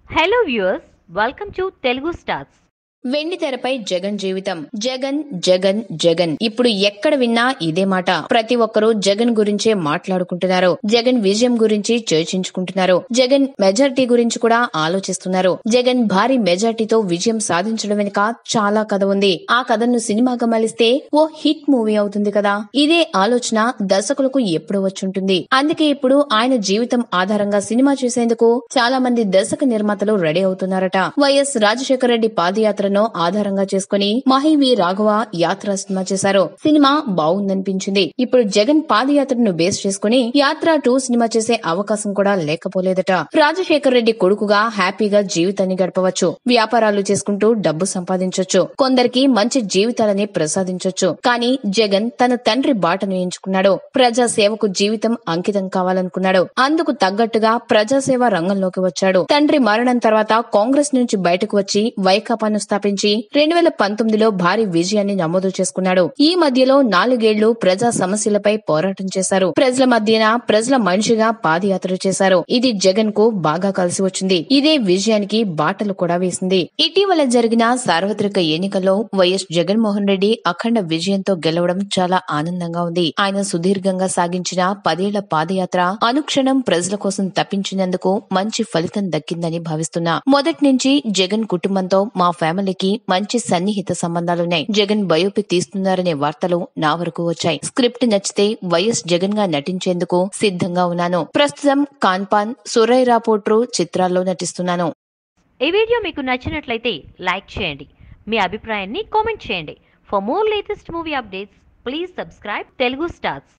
hello viewers welcome to Telugu stars వెండి తెరపై జగన్ జీవితం జగన్ జగన్ జగన్ ఇప్పుడు ఎక్కడ విన్నా ఇదే మాట ప్రతి ఒక్కరూ జగన్ గురించే మాట్లాడుకుంటున్నారు జగన్ విజయం గురించి చర్చించుకుంటున్నారు జగన్ మెజార్టీ గురించి కూడా ఆలోచిస్తున్నారు జగన్ భారీ మెజార్టీతో విజయం సాధించడం వెనుక చాలా కథ ఉంది ఆ కథను సినిమాగా మలిస్తే ఓ హిట్ మూవీ అవుతుంది కదా ఇదే ఆలోచన దర్శకులకు ఎప్పుడు వచ్చుంటుంది అందుకే ఇప్పుడు ఆయన జీవితం ఆధారంగా సినిమా చూసేందుకు చాలా మంది దర్శక నిర్మాతలు రెడీ అవుతున్నారట వైఎస్ రాజశేఖర రెడ్డి పాదయాత్రను ఆధారంగా చేసుకుని మహివి రాఘవ యాత్ర సినిమా చేశారు సినిమా బాగుందనిపించింది ఇప్పుడు జగన్ పాదయాత్రను బేస్ చేసుకుని యాత్ర టూ సినిమా చేసే అవకాశం కూడా లేకపోలేదట రాజశేఖర రెడ్డి కొడుకుగా హ్యాపీగా జీవితాన్ని గడపవచ్చు వ్యాపారాలు చేసుకుంటూ డబ్బు సంపాదించొచ్చు కొందరికి మంచి జీవితాలని ప్రసాదించొచ్చు కానీ జగన్ తన తండ్రి బాటను ఎంచుకున్నాడు ప్రజా సేవకు జీవితం అంకితం కావాలనుకున్నాడు అందుకు తగ్గట్టుగా ప్రజాసేవ రంగంలోకి వచ్చాడు తండ్రి మరణం తర్వాత కాంగ్రెస్ నుంచి బయటకు వచ్చి వైకాపాను స్థాపించి రెండు వేల పంతొమ్మిదిలో భారీ విజయాన్ని నమోదు చేసుకున్నాడు ఈ మధ్యలో నాలుగేళ్లు ప్రజా సమస్యలపై పోరాటం చేశారు ప్రజల మధ్యన ప్రజల మనిషిగా పాదయాత్ర చేశారు ఇది జగన్ కు బాగా కలిసి వచ్చింది ఇదే విజయానికి బాటలు కూడా వేసింది ఇటీవల జరిగిన సార్వత్రిక ఎన్నికల్లో వైఎస్ జగన్మోహన్ రెడ్డి అఖండ విజయంతో గెలవడం చాలా ఆనందంగా ఉంది ఆయన సుదీర్ఘంగా సాగించిన పదేళ్ల పాదయాత్ర అనుక్షణం ప్రజల కోసం తప్పించినందుకు మంచి ఫలితం దక్కిందని భావిస్తున్నా మొదటి నుంచి జగన్ కుటుంబంతో మా ఫ్యామిలీకి మంచి సన్నిహిత సంబంధాలున్నాయి జగన్ బయోపిక్ తీస్తున్నారనే వార్తలు నా వరకు వచ్చాయి స్క్రిప్ట్ నచ్చితే వైఎస్ జగన్ గా నటించేందుకు సిద్ధంగా ఉన్నాను ప్రస్తుతం కాన్పాన్ సురైరా పోట్రు చిత్రాల్లో నటిస్తున్నాను ఈ వీడియో మీకు నచ్చినట్లయితే లైక్ చేయండి మీ అభిప్రాయాన్ని కామెంట్ చేయండి for more latest movie updates please subscribe Telugu stars